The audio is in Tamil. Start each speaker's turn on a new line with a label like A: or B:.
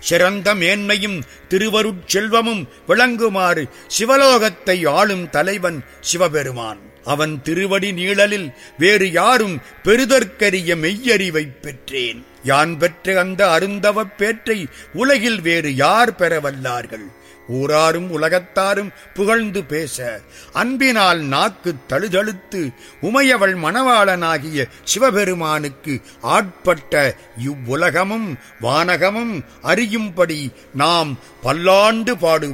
A: சிறந்த மேன்மையும் திருவருட்செல்வமும் விளங்குமாறு சிவலோகத்தை ஆளும் தலைவன் சிவபெருமான் அவன் திருவடி நீழலில் வேறு யாரும் பெறுதற்கரிய மெய்யறிவைப் பெற்றேன் யான் பெற்ற அந்த அருந்தவப் பேற்றை உலகில் வேறு யார் பெறவல்லார்கள் ஊராரும் உலகத்தாரும் புகழ்ந்து பேச அன்பினால் நாக்கு தழுதழுத்து உமையவள் மணவாளனாகிய சிவபெருமானுக்கு ஆட்பட்ட இவ்வுலகமும் வானகமும் அறியும்படி நாம் பல்லாண்டு பாடுவோம்